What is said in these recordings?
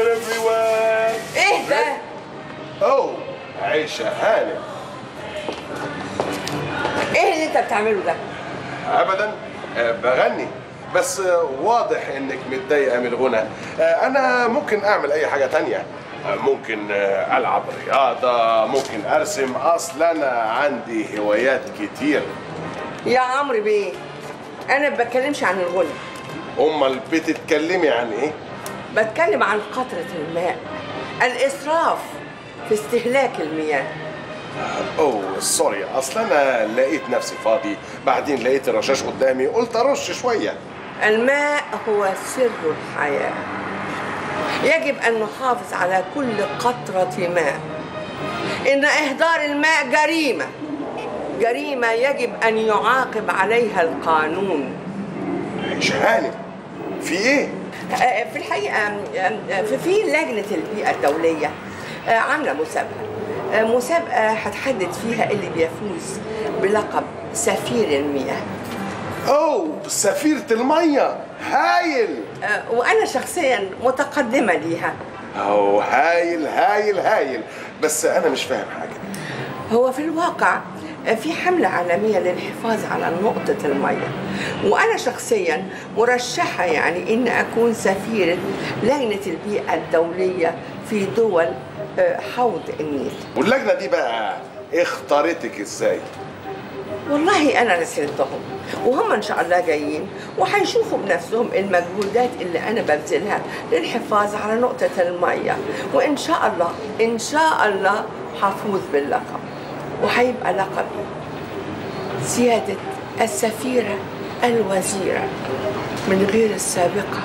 water everywhere ايه ده اوه عيشة هانم ايه اللي انت بتعمله ده ابدا آه، بغني بس آه، واضح انك متضايقه من الغنى آه، انا ممكن اعمل اي حاجه تانية آه، ممكن آه، العب رياضه ممكن ارسم اصل انا عندي هوايات كتير يا عمرو بيه انا ما بتكلمش عن الغنى امال بتتكلمي عن ايه بتكلم عن قطرة الماء الإسراف في استهلاك المياه اوه سوري اصل انا لقيت نفسي فاضي بعدين لقيت الرشاش قدامي قلت ارش شويه الماء هو سر الحياة يجب أن نحافظ على كل قطرة ماء إن إهدار الماء جريمة جريمة يجب أن يعاقب عليها القانون عيشة هانم في ايه آه، في الحقيقة آه، في في لجنة البيئة الدولية آه، عاملة مسابقة آه، مسابقة هتحدد فيها اللي بيفوز بلقب سفير المياه اوه سفيرة المية هايل آه، وأنا شخصيا متقدمة ليها اوه هايل هايل هايل بس انا مش فاهم حاجة هو في الواقع في حملة عالمية للحفاظ على نقطة المية وأنا شخصيا مرشحة يعني إن أكون سفيرة لجنة البيئة الدولية في دول آه، حوض النيل واللجنة دي بقى اختارتك ازاي والله أنا رسلتهم وهم إن شاء الله جايين وهيشوفوا بنفسهم المجهودات اللي أنا ببذلها للحفاظ على نقطة المية وإن شاء الله إن شاء الله هفوز باللقب وهيبقى لقبي سيادة السفيرة الوزيرة من غير السابقة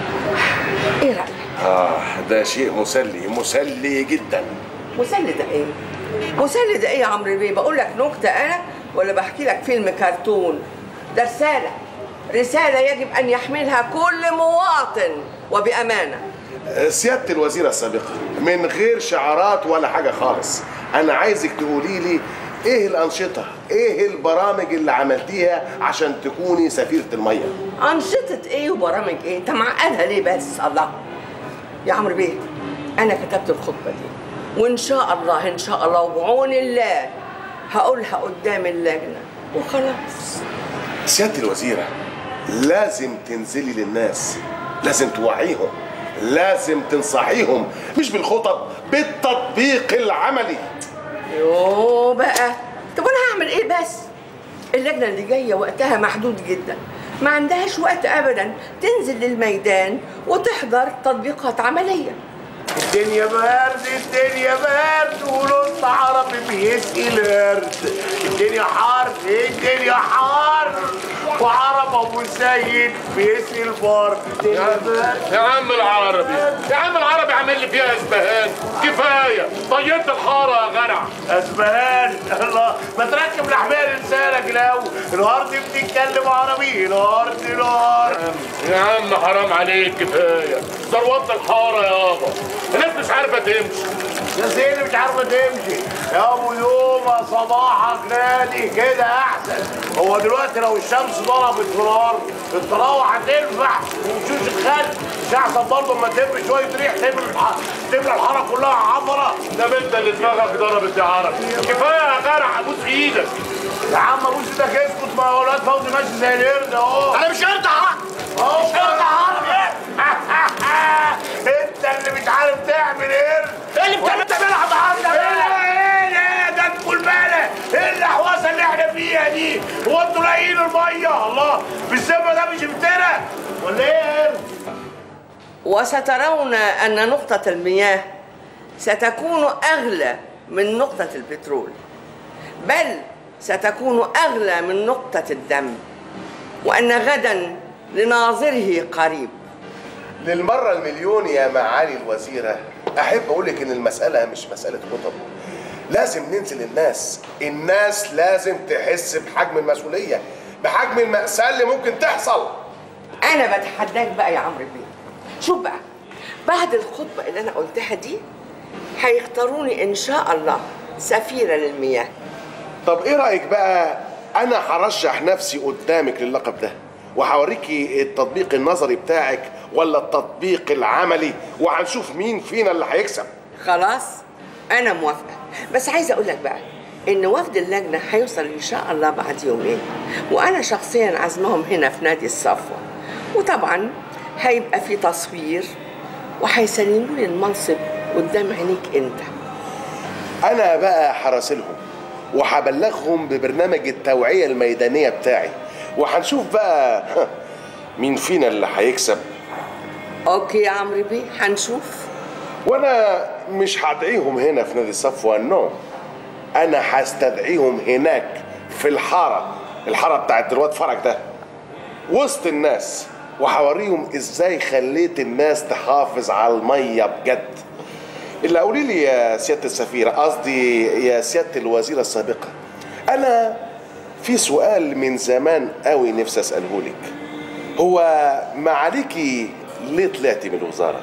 إيه رأيك؟ اه ده شيء مسلي مسلي جدا مسلي ده ايه؟ مسلي ده ايه يا عمرو بيه؟ بقول لك نكتة أنا ولا بحكي لك فيلم كرتون؟ ده رسالة رسالة يجب أن يحملها كل مواطن وبأمانة آه، سيادة الوزيرة السابقة من غير شعارات ولا حاجة خالص انا عايزك تقولي لي ايه الانشطة ايه البرامج اللي عملتيها عشان تكوني سفيرة المية أنشطة ايه وبرامج ايه؟ أنت معقدها ليه بس الله؟ يا عمرو بيه أنا كتبت الخطبة دي وإن شاء الله إن شاء الله وبعون الله هقولها قدام اللجنة وخلاص سيادة الوزيرة لازم تنزلي للناس لازم توعيهم لازم تنصحيهم مش بالخطب بالتطبيق العملي يوه بقى طب انا هعمل ايه بس اللجنه اللي جايه وقتها محدود جدا ما عندهاش وقت ابدا تنزل للميدان وتحضر تطبيقات عمليه الدنيا برد الدنيا برد ونص عربي بيسقي الورد الدنيا حر الدنيا حر وعرب ابو سيد بيسقي البرد الدنيا برد يا عم العربي يا عم العربي عامل لي فيها اسبهان كفايه طيرت الحاره يا غرع اسبهان الله ما تركب الحماية لسانك الاول الارض بتتكلم عربي الارض الارض يا عم حرام عليك كفايه ثروت الحاره يابا الناس مش عارفه تمشي يا زين مش عارفه تمشي يا ابو يوم صباحك نادي كده احسن هو دلوقتي لو الشمس ضربت في الارض الطراوه هتنفع ومشوش الخل مش احسن برضه اما تبري شويه ريح تملى الح- تملى الحاره كلها عفره ده انت اللي دماغك ضربت يا عربي كفايه يا غرع ابوس ايدك يا عم ابوس ايدك اسكت ما هو الواد فوزي ماشي زي القرد اهو انا مش قرد عربي اهو مش عربي انت اللي مش عارف تعمل قرد اللي بتعمل بتعملها النهارده ايه ده ده انتوا المالة ايه الاحواسه اللي احنا فيها دي هو انتوا لاقيين الميه الله بالسبب ده مش افترا ولا ايه يا قرد؟ وسترون ان نقطه المياه ستكون اغلى من نقطه البترول بل ستكون اغلى من نقطه الدم وان غدا لناظره قريب للمرة المليون يا معالي الوزيرة أحب أقولك إن المسألة مش مسألة خطب لازم ننزل الناس الناس لازم تحس بحجم المسؤولية بحجم المأساة اللي ممكن تحصل انا بتحداك بقى يا عمرو بيه شوف بقى بعد الخطبه اللي انا قلتها دي هيختاروني ان شاء الله سفيره للمياه طب إيه رأيك بقى أنا هرشح نفسي قدامك للقب ده وهوريكي التطبيق النظري بتاعك ولا التطبيق العملي وهنشوف مين فينا اللي هيكسب خلاص انا موافقه بس عايزه اقول لك بقى ان وفد اللجنه هيوصل ان شاء الله بعد يومين وانا شخصيا عازمهم هنا في نادي الصفوه وطبعا هيبقى في تصوير وهيسلموا لي المنصب قدام عينيك انت انا بقى هراسلهم وهبلغهم ببرنامج التوعيه الميدانيه بتاعي وهنشوف بقى مين فينا اللي هيكسب اوكي يا عمرو بيه هنشوف وانا مش هدعيهم هنا في نادي الصفوة نو انا هستدعيهم هناك في الحارة الحارة بتاعت الواد فرج ده وسط الناس وهوريهم ازاي خليت الناس تحافظ على المية بجد اللي قولي لي يا سيادة السفيرة قصدي يا سيادة الوزيرة السابقة انا في سؤال من زمان قوي نفسي اساله لك هو ما عليكي ليه طلعتي من الوزاره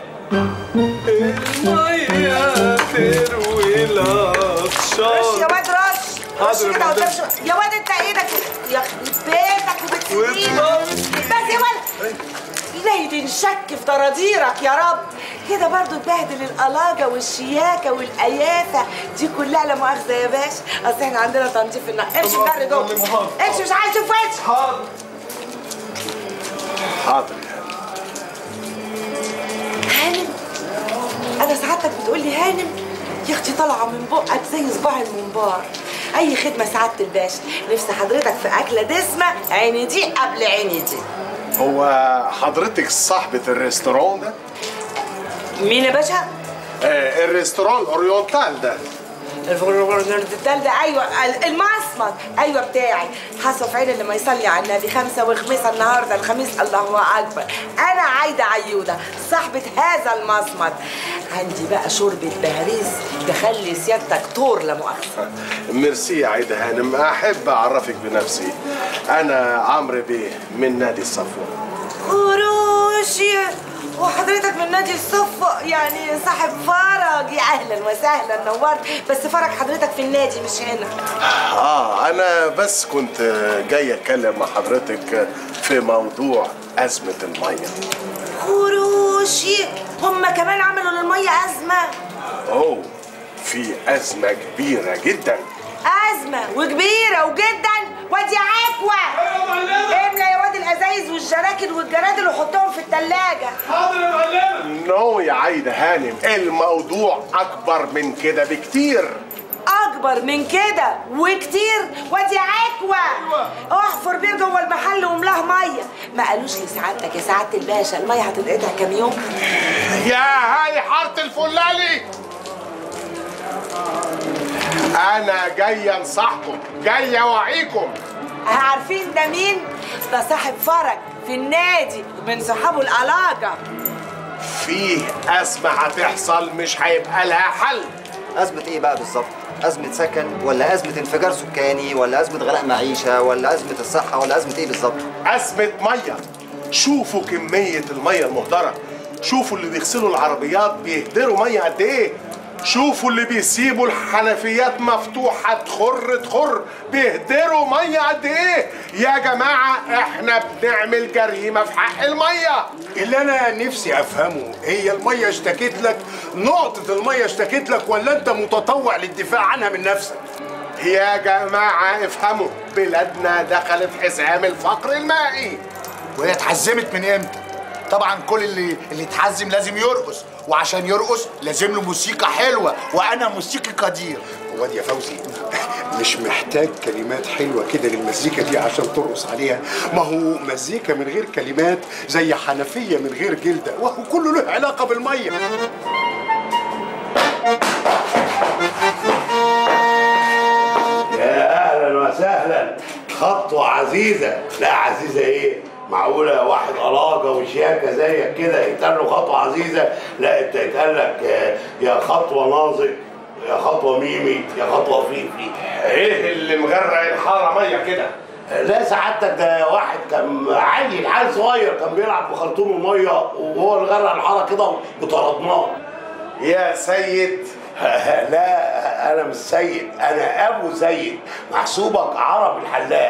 المية تروي رش يا العطشان واد رش حاضر رش يا كده مدام. قدام شوية. يا واد انت ايدك يخرب بيتك وبتسيبيني بس يا ولد لا تنشك في ضراديرك يا رب كده برضو تبهدل القلاجة والشياكة والقيافة دي كلها لا مؤاخذة يا باشا اصل احنا عندنا تنظيف النار امشي طب بره جوه أعلم حاضر. امشي مش عايز اشوف وشك حاضر حاضر هانم انا سعادتك بتقول لي هانم يا اختي طالعه من بقك زي صباع المنبار اي خدمه سعاده الباشا نفس حضرتك في اكله دسمه عيني دي قبل عيني دي هو حضرتك صاحبة الريستوران ده؟ مين يا باشا آه الريستوران اورينتال ده الفرنردال ده ايوه المصمت ايوه بتاعي حصف عين اللي ما يصلي على النبي خمسه وخميسه النهارده الخميس الله اكبر انا عايده عيوده صاحبه هذا المصمت عندي بقى شوربه بهريز تخلي سيادتك طور لا مؤاخذه ميرسي يا عيدة هانم أحب أعرفك بنفسي أنا عمرو بيه من نادي الصفوة خروشي وحضرتك من نادي الصفة يعني صاحب فرج يا اهلا وسهلا نورت بس فرج حضرتك في النادي مش هنا آه أنا بس كنت جاي أتكلم مع حضرتك في موضوع أزمة المية خروشي هم كمان عملوا للمية أزمة أوه في أزمة كبيرة جدا أزمة وكبيرة وجدا وادي عكوة املى يا واد الأزايز والجراكن والجرادل وحطهم في التلاجة حاضر يا معلم نو يا عايدة هانم الموضوع أكبر من كده بكتير أكبر من كده وكتير وادي عكوة احفر بيه جوه المحل واملاه مية ما قالوش لسعادتك يا سعادة الباشا المية هتتقطع كام يوم يا هاي حارة الفلالي أنا جاي أنصحكم جاي أوعيكم عارفين ده مين؟ ده صاحب فرج في النادي من صحابه القلاجة فيه أزمة هتحصل مش هيبقى لها حل أزمة إيه بقى بالظبط؟ أزمة سكن ولا أزمة انفجار سكاني ولا أزمة غلاء معيشة ولا أزمة الصحة ولا أزمة إيه بالظبط؟ أزمة مية شوفوا كمية المية المهدرة شوفوا اللي بيغسلوا العربيات بيهدروا مية قد إيه شوفوا اللي بيسيبوا الحنفيات مفتوحة تخر تخر بيهدروا مية قد إيه يا جماعة إحنا بنعمل جريمة في حق المية اللي انا نفسي افهمه هي الميه اشتكت لك نقطه الميه اشتكت لك ولا انت متطوع للدفاع عنها من نفسك يا جماعة افهموا بلادنا دخلت حزام الفقر المائي وهي اتحزمت من امتى؟ طبعا كل اللي اللي اتحزم لازم يرقص وعشان يرقص لازم له موسيقى حلوه وانا موسيقي قدير واد يا فوزي مش محتاج كلمات حلوه كده للمزيكا دي عشان ترقص عليها ما هو مزيكا من غير كلمات زي حنفيه من غير جلده وهو كله له علاقه بالميه يا اهلا وسهلا خطوه عزيزه لا عزيزه ايه معقوله واحد قلاجه وشياكه زيك كده يتقال له خطوه عزيزه لا انت يتقال لك آه، يا خطوه ناظر يا خطوه ميمي يا خطوه فيفي ايه اللي مغرق الحارة مية كده لا سعادتك ده واحد كان عيل عيل صغير كان بيلعب بخرطوم الميه وهو اللي غرق الحاره كده وطردناه يا سيد لا انا مش سيد انا ابو سيد محسوبك عرب الحلاق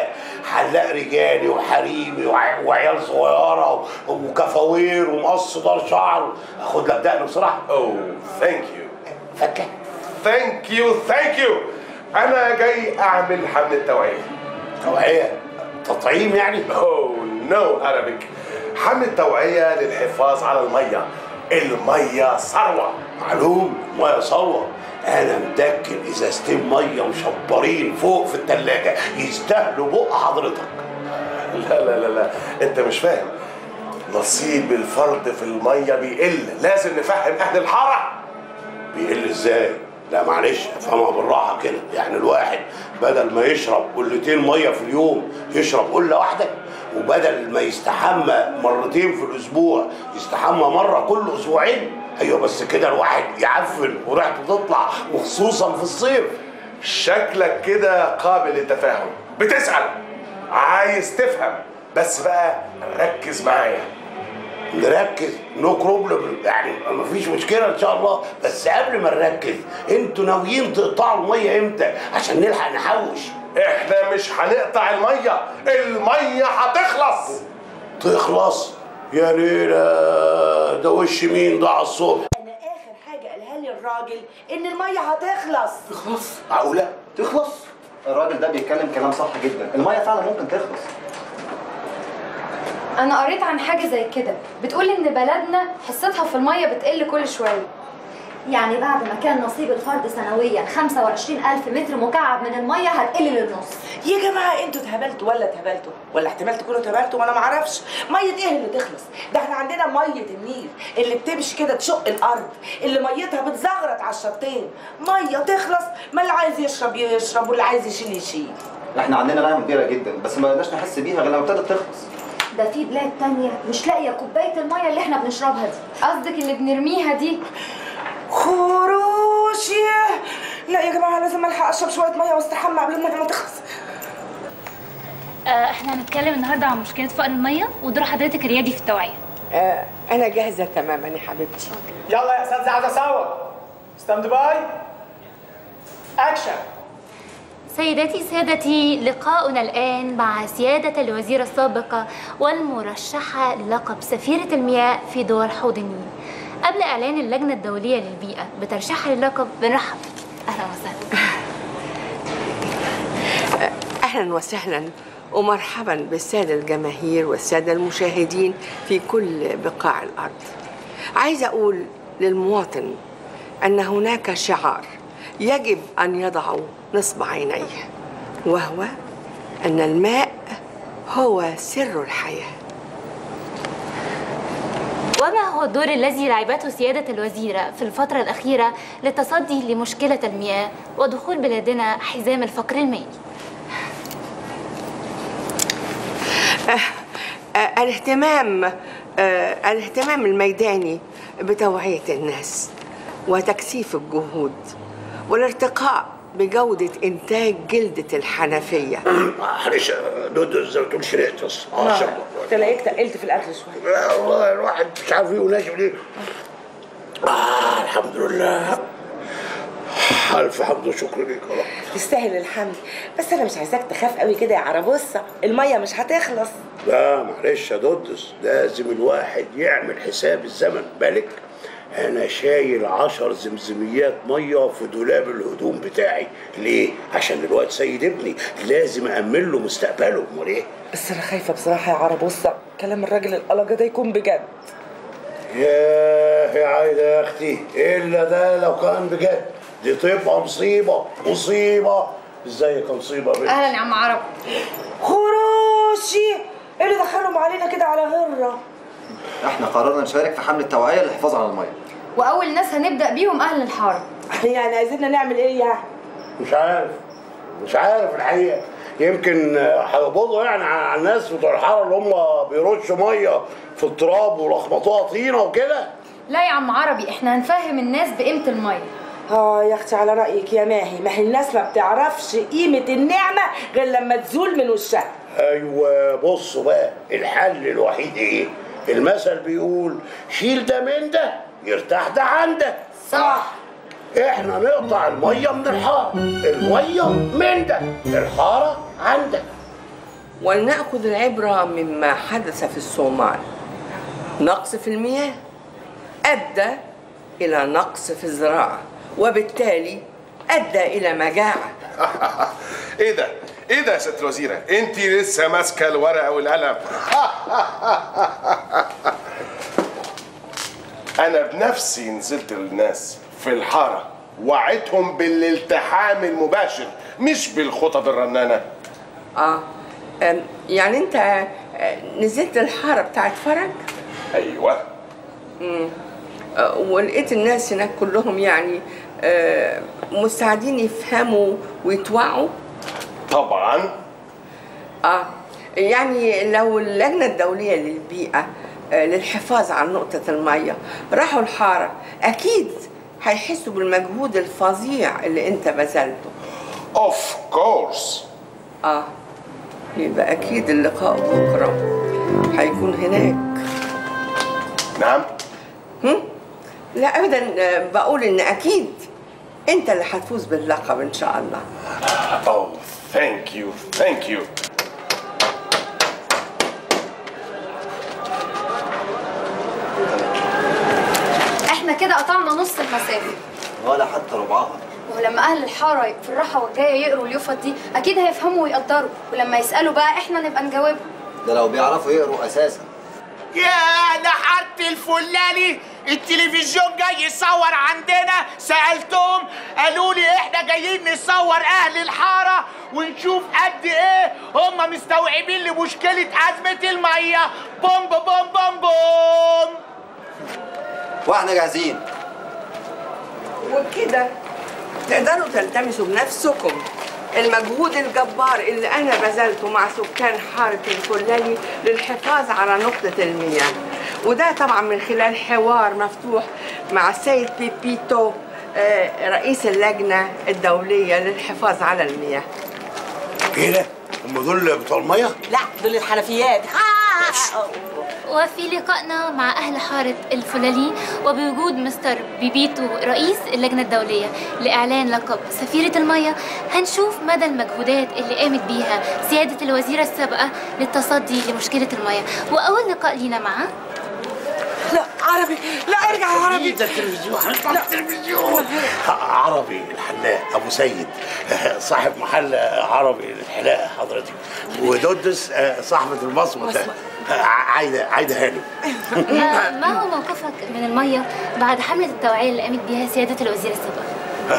حلاق رجالي وحريمي وع- وعيال صغيره و- وكفاوير ومقص دار شعر اخد لك دقن بصراحه اوه ثانك يو فكه ثانك يو ثانك يو انا جاي اعمل حمله توعيه توعيه تطعيم يعني اوه نو ارابيك حمله توعيه للحفاظ على الميه الميه ثروه معلوم ميه ثروه انا متاكد ازازتين ميه مشبرين فوق في التلاجة يستاهلوا بق حضرتك لا لا لا لا انت مش فاهم نصيب الفرد في الميه بيقل لازم نفهم اهل الحاره بيقل ازاي لا معلش افهمها بالراحه كده يعني الواحد بدل ما يشرب قلتين ميه في اليوم يشرب قله واحده وبدل ما يستحمى مرتين في الاسبوع يستحمى مره كل اسبوعين ايوه بس كده الواحد يعفن وريحته تطلع وخصوصا في الصيف شكلك كده قابل للتفاهم بتسأل عايز تفهم بس بقى ركز معايا نركز نو بروبلم يعني مفيش مشكله ان شاء الله بس قبل ما نركز انتوا ناويين تقطعوا الميه امتى عشان نلحق نحوش احنا مش هنقطع الميه الميه هتخلص تخلص يا ليلى ده وش مين ده على الصبح انا اخر حاجه قالها لي الراجل ان الميه هتخلص تخلص معقوله تخلص الراجل ده بيتكلم كلام صح جدا الميه فعلا ممكن تخلص انا قريت عن حاجه زي كده بتقول ان بلدنا حصتها في الميه بتقل كل شويه يعني بعد ما كان نصيب الفرد سنويا 25000 متر مكعب من الميه هتقل للنص يا جماعه انتوا اتهبلتوا ولا اتهبلتوا ولا احتمال تكونوا اتهبلتوا ما انا ما اعرفش ميه ايه اللي تخلص ده احنا عندنا ميه النيل اللي بتمشي كده تشق الارض اللي ميتها بتزغرط على الشطين ميه تخلص ما اللي عايز يشرب يشرب واللي عايز يشيل يشيل احنا عندنا نعمه كبيره جدا بس ما قدرناش نحس بيها غير لما ابتدت تخلص ده في بلاد تانية مش لاقيه كوبايه الميه اللي احنا بنشربها دي قصدك اللي بنرميها دي خروش ياه لا يا جماعه لازم الحق اشرب شويه ميه واستحمى قبل ما ما تخلص آه، احنا هنتكلم النهارده عن مشكله فقر الميه ودور حضرتك الريادي في التوعيه آه انا جاهزه تماما يا حبيبتي يلا يا استاذ عايز اصور ستاند باي اكشن سيداتي سادتي لقاؤنا الآن مع سيادة الوزيرة السابقة والمرشحة للقب سفيرة المياه في دول حوض النيل قبل إعلان اللجنة الدولية للبيئة بترشيحها للقب بنرحب أهلا وسهلا اهلا وسهلا ومرحبا بالساده الجماهير والساده المشاهدين في كل بقاع الارض عايزه اقول للمواطن ان هناك شعار يجب ان يضعه نصب عينيه وهو ان الماء هو سر الحياه وما هو الدور الذي لعبته سيادة الوزيرة في الفترة الأخيرة للتصدي لمشكلة المياه ودخول بلادنا حزام الفقر المائي؟ آه، الاهتمام آه، الاهتمام الميداني بتوعية الناس وتكثيف الجهود والارتقاء بجودة إنتاج جلدة الحنفية معلش دودو زي ما تقول شرقت بس اه شكرا تلاقيك تقلت في الاكل شويه لا والله الواحد مش عارف ايه وناشف ليه آه الحمد لله الف حمد وشكر ليك يا رب تستاهل الحمد بس انا مش عايزاك تخاف قوي كده يا عربوسه الميه مش هتخلص لا معلش يا دودس لازم الواحد يعمل حساب الزمن بالك انا شايل عشر زمزميات ميه في دولاب الهدوم بتاعي ليه عشان الواد سيد ابني لازم امن له مستقبله امال ايه بس انا خايفه بصراحه يا عربوسه كلام الراجل القلقه ده يكون بجد ياه يا عايده يا اختي الا ده لو كان بجد دي تبقى مصيبه مصيبه ازيك يا مصيبه يا بنت اهلا يا عم عرب خروشي ايه اللي دخلهم علينا كده على هره احنا قررنا نشارك في حمله توعيه للحفاظ على الميه واول ناس هنبدا بيهم اهل الحاره يعني عايزيننا نعمل ايه يعني مش عارف مش عارف الحقيقه يمكن هيقبضوا يعني على الناس بتوع الحاره اللي هم بيرشوا ميه في التراب ولخبطوها طينه وكده لا يا عم عربي احنا هنفهم الناس بقيمه الميه اه يا اختي على رايك يا ماهي ما هي الناس ما بتعرفش قيمه النعمه غير لما تزول من وشها ايوه بصوا بقى الحل الوحيد ايه المثل بيقول شيل ده من ده يرتاح ده عن ده صح احنا نقطع الميه من الحاره الميه من ده الحاره عن ده ولنأخذ العبرة مما حدث في الصومال نقص في المياه أدى إلى نقص في الزراعة وبالتالي أدى إلى مجاعة ايه ده؟ ايه ده يا ست الوزيرة؟ انت لسه ماسكة الورقة والقلم انا بنفسي نزلت للناس في الحارة وعدتهم بالالتحام المباشر مش بالخطط الرنانة آه أم، يعني أنت آه، نزلت الحارة بتاعت فرج ايوه مم. آه، ولقيت الناس هناك كلهم يعني آه، مستعدين يفهموا ويتوعوا طبعا اه يعني لو اللجنة الدولية للبيئة آه، للحفاظ على نقطة المية راحوا الحارة أكيد هيحسوا بالمجهود الفظيع اللي أنت بذلته اوف كورس اه يبقى أكيد اللقاء بكرة هيكون هناك نعم هم؟ لا أبدا آه، بقول إن أكيد أنت اللي هتفوز باللقب إن شاء الله اوه ثانك يو ثانك يو احنا كده قطعنا نص المسافه ولا حتى ربعها ولما اهل الحاره في الراحه والجايه يقروا اليوفط دي اكيد هيفهموا ويقدروا ولما يسالوا بقى احنا نبقى نجاوبهم ده لو بيعرفوا يقروا اساسا يا لحد الفلاني التلفزيون جاي يصور عندنا سألتهم قالوا لي احنا جايين نصور اهل الحارة ونشوف قد ايه هم مستوعبين لمشكلة أزمة المية بوم بوم بوم بوم واحنا جاهزين وبكده تقدروا تلتمسوا بنفسكم المجهود الجبار اللي انا بذلته مع سكان حاره الكلالي للحفاظ على نقطه المياه وده طبعا من خلال حوار مفتوح مع السيد بيبيتو آه، رئيس اللجنه الدوليه للحفاظ على المياه ايه ده؟ هم دول بتوع الميه؟ لا دول الحنفيات وفي لقائنا مع أهل حارة الفلالي وبوجود مستر بيبيتو رئيس اللجنة الدولية لإعلان لقب سفيرة المية هنشوف مدى المجهودات اللي قامت بيها سيادة الوزيرة السابقة للتصدي لمشكلة المية وأول لقاء لينا معاه لا عربي لا ارجع يا عربي ده التلفزيون هنطلع في التلفزيون عربي الحلاق ابو سيد صاحب محل عربي للحلاقه حضرتك ودودس صاحبه المصمت عايده عايده هانم آه، ما هو موقفك من المية بعد حملة التوعية اللي قامت بيها سيادة الوزيرة السابقة؟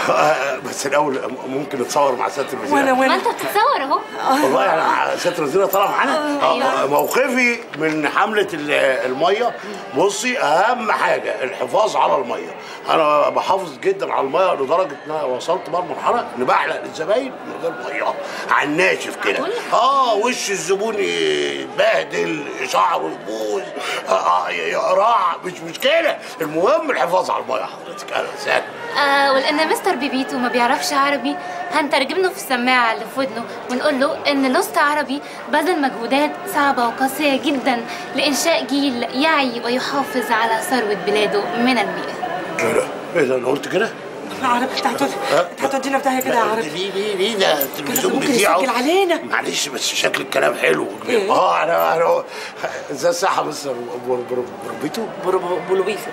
بس الاول ممكن نتصور مع سياده الوزيره ما أنت بتتصور أهو والله يعني مع سياده الوزيره طالعه معانا أيوة. آه، موقفي من حمله ال- الميه بصي اهم حاجه الحفاظ على الميه انا بحافظ جدا على الميه لدرجه ان انا وصلت بقى لمرحله ان بحلق للزباين من غير ميه على الناشف كده اه وش الزبون يتبهدل شعره يبوظ آه، آه، يقرع مش مشكله المهم الحفاظ على الميه حضرتك اهلا وسهلا آه ولأن مستر بيبيتو ما بيعرفش عربي هنترجم له في السماعة اللي في ودنه ونقول له إن لوست عربي بذل مجهودات صعبة وقاسية جدا لإنشاء جيل يعي ويحافظ على ثروة بلاده من المياه ايه ده؟ ايه ده انا قلت كده؟ يا عربي انت هتود- انت هتودينا في داهيه كده يا عربي ليه ليه ليه ده التلفزيون ممكن بتاعه يسجل علينا. معلش بس شكل الكلام حلو إيه؟ اه انا انا ازاي الصحه بس بر- بر- بربيتو بولوبيسو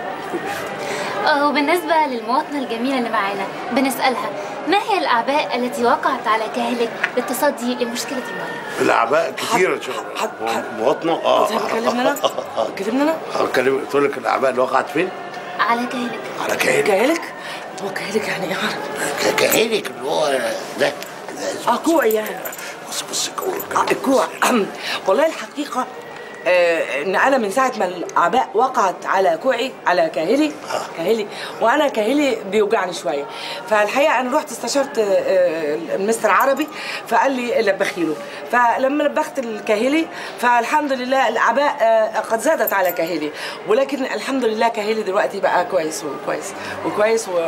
آه، وبالنسبة للمواطنة الجميلة اللي معانا بنسألها ما هي الأعباء التي وقعت على كاهلك للتصدي لمشكلة المياه؟ الاعباء كتيره شو مواطنه اه زي ما كلمنا انا كلمنا انا اه كلمة تقول لك الاعباء اللي وقعت فين؟ على كاهلك على كاهلك كاهلك هو كاهلك يعني ايه يا عربي ك- كاهلك اللي هو ده اه كوع يعني بص بص كوع آه، الكوع والله الحقيقه آه، ان انا من ساعه ما الاعباء وقعت على كوعي على كاهلي كاهلي وانا كاهلي بيوجعني شويه فالحقيقه انا رحت استشرت آه، المستر عربي فقال لي لبخيله فلما لبخت الكاهلي فالحمد لله الاعباء آه، قد زادت على كاهلي ولكن الحمد لله كاهلي دلوقتي بقى كويس وكويس وكويس و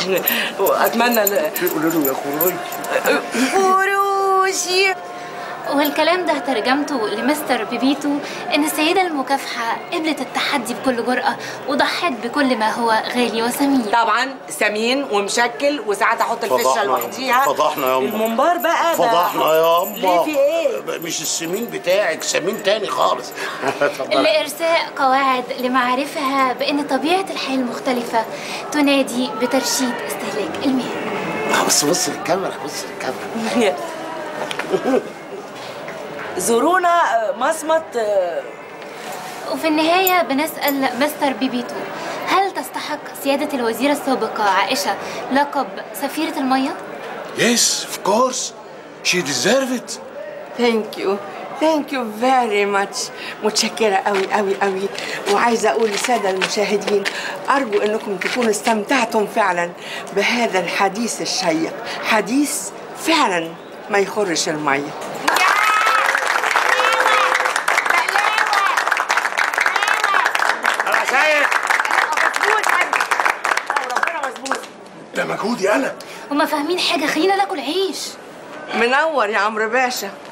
واتمنى ال- قولوا له يا خروج فروشي والكلام ده ترجمته لمستر بيبيتو ان السيدة المكافحة قبلت التحدي بكل جرأة وضحت بكل ما هو غالي وثمين طبعا سمين ومشكل وساعات احط الفشه فضحنا لوحديها فضحنا يا أم. الممبار بقى ده- فضحنا يا أم ليه في ايه؟ مش السمين بتاعك سمين تاني خالص اتفضلي. لإرساء قواعد لمعرفها بأن طبيعة الحياة المختلفة تنادي بترشيد استهلاك المياه آه، بس بص للكاميرا بص للكاميرا زورونا آه، مصمت آه، وفي النهاية بنسأل مستر بيبيتو هل تستحق سيادة الوزيرة السابقة عائشة لقب سفيرة المياه؟ Yes, of course. She deserve it. ثانك يو ثانك يو فيري ماتش متشكرة قوي قوي قوي وعايزة أقول للسادة المشاهدين أرجو أنكم تكونوا استمتعتم فعلا بهذا الحديث الشيق حديث فعلا ما يخرش المية أنا سيد ده مجهودي انا هما فاهمين حاجة خلينا ناكل عيش منور يا عمرو باشا